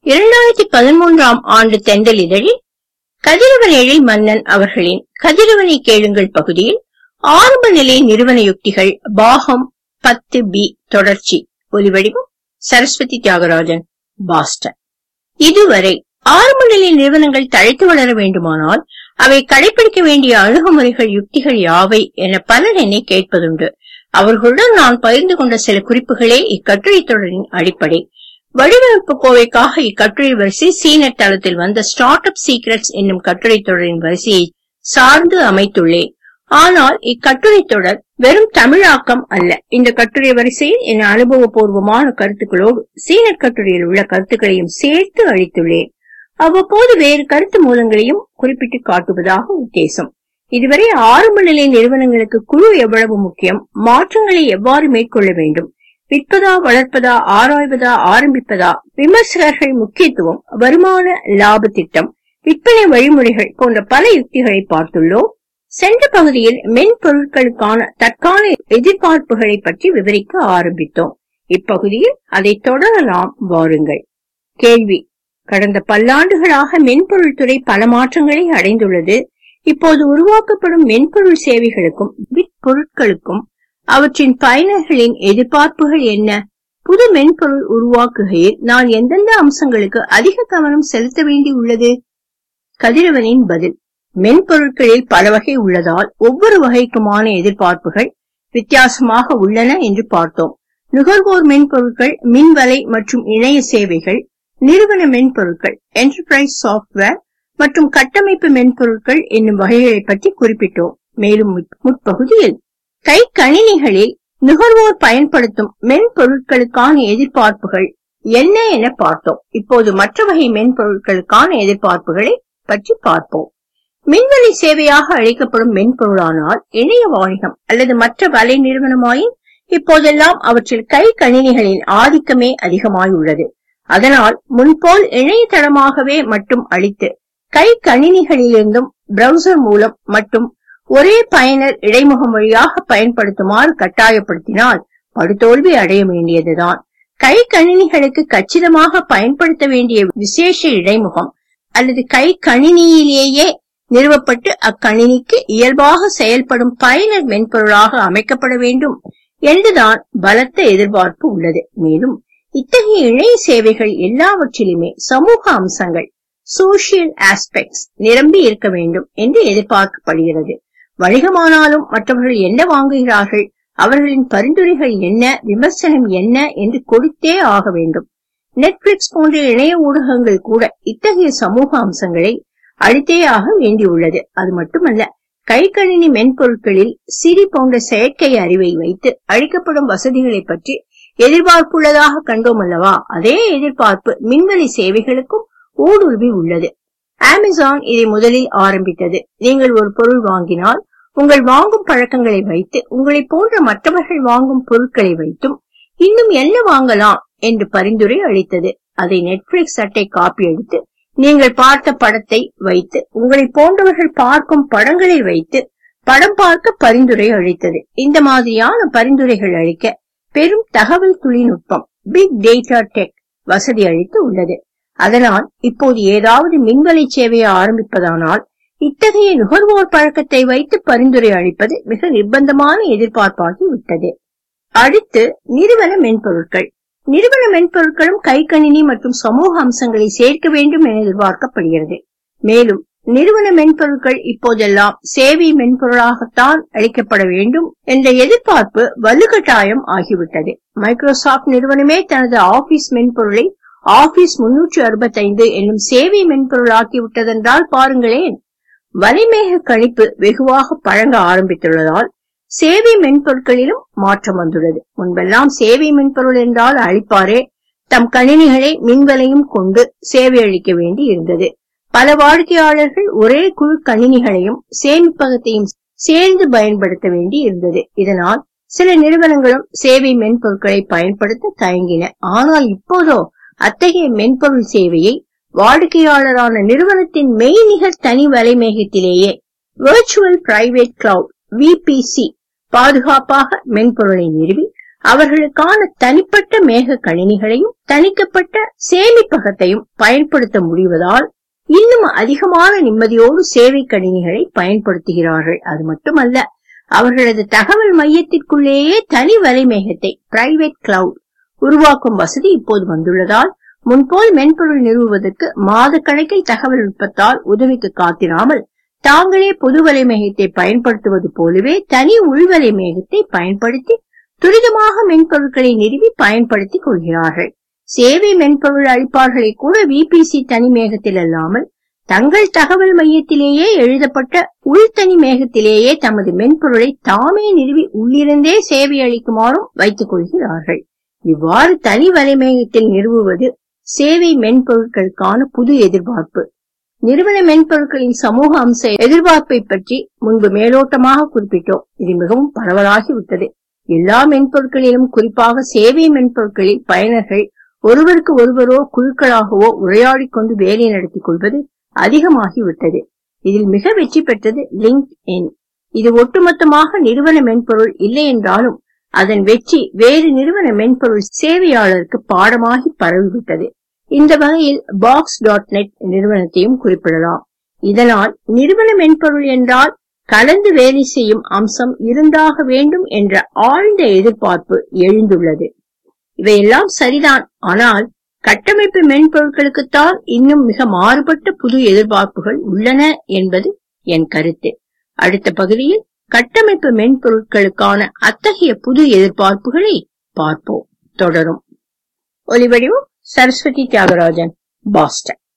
இரண்டாயிரத்தி பதிமூன்றாம் ஆண்டு தெண்டல் இதழில் கதிரவனேழில் மன்னன் அவர்களின் கதிரவனை கேளுங்கள் பகுதியில் ஆரம்ப நிலை நிறுவன யுக்திகள் பாகம் பத்து பி தொடர்ச்சி ஒலிவடிவம் சரஸ்வதி தியாகராஜன் பாஸ்டன் இதுவரை ஆரம்ப நிலை நிறுவனங்கள் தழைத்து வளர வேண்டுமானால் அவை கடைபிடிக்க வேண்டிய அணுகுமுறைகள் யுக்திகள் யாவை என பலர் என்னை கேட்பதுண்டு அவர்களுடன் நான் பகிர்ந்து கொண்ட சில குறிப்புகளே இக்கட்டுரை தொடரின் அடிப்படை வடிவமைப்பு கோவைக்காக இக்கட்டுரை வரிசை சீனர் தளத்தில் வந்த ஸ்டார்ட் அப் சீக்ரெட்ஸ் என்னும் கட்டுரை தொடரின் வரிசையை சார்ந்து அமைத்துள்ளேன் ஆனால் இக்கட்டுரை தொடர் வெறும் தமிழாக்கம் அல்ல இந்த கட்டுரை வரிசையில் என் அனுபவபூர்வமான கருத்துக்களோடு சீனர் கட்டுரையில் உள்ள கருத்துக்களையும் சேர்த்து அளித்துள்ளேன் அவ்வப்போது வேறு கருத்து மூலங்களையும் குறிப்பிட்டு காட்டுவதாக உத்தேசம் இதுவரை ஆரம்ப நிலை நிறுவனங்களுக்கு குழு எவ்வளவு முக்கியம் மாற்றங்களை எவ்வாறு மேற்கொள்ள வேண்டும் விற்பதா வளர்ப்பதா ஆராய்வதா ஆரம்பிப்பதா விமர்சகர்கள் முக்கியத்துவம் வருமான லாப திட்டம் விற்பனை வழிமுறைகள் போன்ற பல யுக்திகளை பார்த்துள்ளோம் சென்ற பகுதியில் மென்பொருட்களுக்கான தற்கால எதிர்பார்ப்புகளை பற்றி விவரிக்க ஆரம்பித்தோம் இப்பகுதியில் அதை தொடரலாம் வாருங்கள் கேள்வி கடந்த பல்லாண்டுகளாக மென்பொருள் துறை பல மாற்றங்களை அடைந்துள்ளது இப்போது உருவாக்கப்படும் மென்பொருள் சேவைகளுக்கும் பொருட்களுக்கும் அவற்றின் பயனர்களின் எதிர்பார்ப்புகள் என்ன புது மென்பொருள் உருவாக்குகையில் நான் எந்தெந்த அம்சங்களுக்கு அதிக கவனம் செலுத்த வேண்டி உள்ளது கதிரவனின் பதில் மென்பொருட்களில் பல வகை உள்ளதால் ஒவ்வொரு வகைக்குமான எதிர்பார்ப்புகள் வித்தியாசமாக உள்ளன என்று பார்த்தோம் நுகர்வோர் மென்பொருட்கள் மின்வலை மற்றும் இணைய சேவைகள் நிறுவன மென்பொருட்கள் என்டர்பிரைஸ் சாப்ட்வேர் மற்றும் கட்டமைப்பு மென்பொருட்கள் என்னும் வகைகளை பற்றி குறிப்பிட்டோம் மேலும் முற்பகுதியில் கை கணினிகளில் நுகர்வோர் பயன்படுத்தும் மென்பொருட்களுக்கான எதிர்பார்ப்புகள் என்ன என பார்த்தோம் இப்போது மற்ற வகை மென்பொருட்களுக்கான எதிர்பார்ப்புகளை பற்றி பார்ப்போம் மின்வெளி சேவையாக அழைக்கப்படும் மென்பொருளானால் இணைய வாணிகம் அல்லது மற்ற வலை நிறுவனமாயின் இப்போதெல்லாம் அவற்றில் கை கணினிகளின் ஆதிக்கமே அதிகமாயுள்ளது அதனால் முன்போல் இணையதளமாகவே மட்டும் அளித்து கை கணினிகளிலிருந்தும் பிரவுசர் மூலம் மட்டும் ஒரே பயனர் இடைமுகம் வழியாக பயன்படுத்துமாறு கட்டாயப்படுத்தினால் படுதோல்வி அடைய வேண்டியதுதான் கை கணினிகளுக்கு கச்சிதமாக பயன்படுத்த வேண்டிய விசேஷ இடைமுகம் அல்லது கை கணினியிலேயே நிறுவப்பட்டு அக்கணினிக்கு இயல்பாக செயல்படும் பயனர் மென்பொருளாக அமைக்கப்பட வேண்டும் என்றுதான் பலத்த எதிர்பார்ப்பு உள்ளது மேலும் இத்தகைய இணைய சேவைகள் எல்லாவற்றிலுமே சமூக அம்சங்கள் சோசியல் ஆஸ்பெக்ட்ஸ் நிரம்பி இருக்க வேண்டும் என்று எதிர்பார்க்கப்படுகிறது வணிகமானாலும் மற்றவர்கள் என்ன வாங்குகிறார்கள் அவர்களின் பரிந்துரைகள் என்ன விமர்சனம் என்ன என்று கொடுத்தே ஆக வேண்டும் நெட்ஃபிளிக்ஸ் போன்ற இணைய ஊடகங்கள் கூட இத்தகைய சமூக அம்சங்களை அளித்தே ஆக வேண்டியுள்ளது அது மட்டுமல்ல கைக்கணினி மென்பொருட்களில் சிரி போன்ற செயற்கை அறிவை வைத்து அளிக்கப்படும் வசதிகளை பற்றி எதிர்பார்ப்புள்ளதாக கண்டோம் அல்லவா அதே எதிர்பார்ப்பு மின்வெளி சேவைகளுக்கும் ஊடுருவி உள்ளது அமேசான் இதை முதலில் ஆரம்பித்தது நீங்கள் ஒரு பொருள் வாங்கினால் உங்கள் வாங்கும் பழக்கங்களை வைத்து உங்களை போன்ற மற்றவர்கள் வாங்கும் பொருட்களை வைத்தும் இன்னும் என்ன வாங்கலாம் என்று பரிந்துரை அளித்தது அதை நெட்ஃபிளிக்ஸ் அட்டை காப்பி எடுத்து நீங்கள் பார்த்த படத்தை வைத்து உங்களை போன்றவர்கள் பார்க்கும் படங்களை வைத்து படம் பார்க்க பரிந்துரை அளித்தது இந்த மாதிரியான பரிந்துரைகள் அளிக்க பெரும் தகவல் தொழில்நுட்பம் பிக் டேட்டா டெக் வசதி அளித்து உள்ளது அதனால் இப்போது ஏதாவது மின்வலை சேவையை ஆரம்பிப்பதானால் இத்தகைய நுகர்வோர் பழக்கத்தை வைத்து பரிந்துரை அளிப்பது மிக நிர்பந்தமான எதிர்பார்ப்பாகி விட்டது அடுத்து நிறுவன மென்பொருட்கள் நிறுவன மென்பொருட்களும் கைக்கணினி மற்றும் சமூக அம்சங்களை சேர்க்க வேண்டும் என எதிர்பார்க்கப்படுகிறது மேலும் நிறுவன மென்பொருட்கள் இப்போதெல்லாம் சேவை மென்பொருளாகத்தான் அளிக்கப்பட வேண்டும் என்ற எதிர்பார்ப்பு வலுக்கட்டாயம் ஆகிவிட்டது மைக்ரோசாப்ட் நிறுவனமே தனது ஆபீஸ் மென்பொருளை ஆபீஸ் முன்னூற்றி அறுபத்தைந்து என்னும் சேவை மென்பொருளாக்கி விட்டதென்றால் பாருங்களேன் வலைமேக கணிப்பு வெகுவாக பழங்க ஆரம்பித்துள்ளதால் சேவை மென்பொருட்களிலும் மாற்றம் வந்துள்ளது முன்பெல்லாம் சேவை மென்பொருள் என்றால் அளிப்பாரே தம் கணினிகளை மின்வலையும் கொண்டு சேவை அளிக்க வேண்டி இருந்தது பல வாடிக்கையாளர்கள் ஒரே குழு கணினிகளையும் சேமிப்பகத்தையும் சேர்ந்து பயன்படுத்த வேண்டி இருந்தது இதனால் சில நிறுவனங்களும் சேவை மென்பொருட்களை பயன்படுத்த தயங்கின ஆனால் இப்போதோ அத்தகைய மென்பொருள் சேவையை வாடிக்கையாளரான நிறுவனத்தின் மெய்நிகர் தனி வலைமேகத்திலேயே விர்ச்சுவல் பிரைவேட் கிளவுட் விபிசி பாதுகாப்பாக மென்பொருளை நிறுவி அவர்களுக்கான தனிப்பட்ட மேக கணினிகளையும் தணிக்கப்பட்ட சேமிப்பகத்தையும் பயன்படுத்த முடிவதால் இன்னும் அதிகமான நிம்மதியோடு சேவை கணினிகளை பயன்படுத்துகிறார்கள் அது மட்டுமல்ல அவர்களது தகவல் மையத்திற்குள்ளேயே தனி வலைமேகத்தை பிரைவேட் கிளவுட் உருவாக்கும் வசதி இப்போது வந்துள்ளதால் முன்போல் மென்பொருள் நிறுவுவதற்கு மாத கணக்கில் தகவல் நுட்பத்தால் உதவிக்கு காத்திராமல் தாங்களே பொது வலைமேகத்தை பயன்படுத்துவது போலவே தனி உள்வலை மேகத்தை பயன்படுத்தி துரிதமாக மென்பொருட்களை நிறுவி பயன்படுத்திக் கொள்கிறார்கள் சேவை மென்பொருள் அளிப்பார்களை கூட விபிசி தனி மேகத்தில் அல்லாமல் தங்கள் தகவல் மையத்திலேயே எழுதப்பட்ட உள்தனி மேகத்திலேயே தமது மென்பொருளை தாமே நிறுவி உள்ளிருந்தே சேவை அளிக்குமாறும் வைத்துக் கொள்கிறார்கள் இவ்வாறு தனி வலைமேகத்தில் நிறுவுவது சேவை மென்பொருட்களுக்கான புது எதிர்பார்ப்பு நிறுவன மென்பொருட்களின் சமூக அம்ச எதிர்பார்ப்பை பற்றி முன்பு மேலோட்டமாக குறிப்பிட்டோம் இது மிகவும் பரவலாகி விட்டது எல்லா மென்பொருட்களிலும் குறிப்பாக சேவை மென்பொருட்களில் பயனர்கள் ஒருவருக்கு ஒருவரோ குழுக்களாகவோ உரையாடிக் கொண்டு வேலை நடத்திக் கொள்வது அதிகமாகி விட்டது இதில் மிக வெற்றி பெற்றது லிங்க் இன் இது ஒட்டுமொத்தமாக நிறுவன மென்பொருள் இல்லை என்றாலும் அதன் வெற்றி வேறு நிறுவன மென்பொருள் சேவையாளருக்கு பாடமாகி பரவிவிட்டது இந்த வகையில் பாக்ஸ் டாட் நெட் நிறுவனத்தையும் குறிப்பிடலாம் இதனால் நிறுவன மென்பொருள் என்றால் கலந்து வேலை செய்யும் அம்சம் இருந்தாக வேண்டும் என்ற ஆழ்ந்த எதிர்பார்ப்பு எழுந்துள்ளது இவையெல்லாம் சரிதான் ஆனால் கட்டமைப்பு மென்பொருட்களுக்குத்தான் இன்னும் மிக மாறுபட்ட புது எதிர்பார்ப்புகள் உள்ளன என்பது என் கருத்து அடுத்த பகுதியில் கட்டமைப்பு மென்பொருட்களுக்கான அத்தகைய புது எதிர்பார்ப்புகளை பார்ப்போம் தொடரும் ஒலிவடிவம் சரஸ்வதி தியாகராஜன் பாஸ்டன்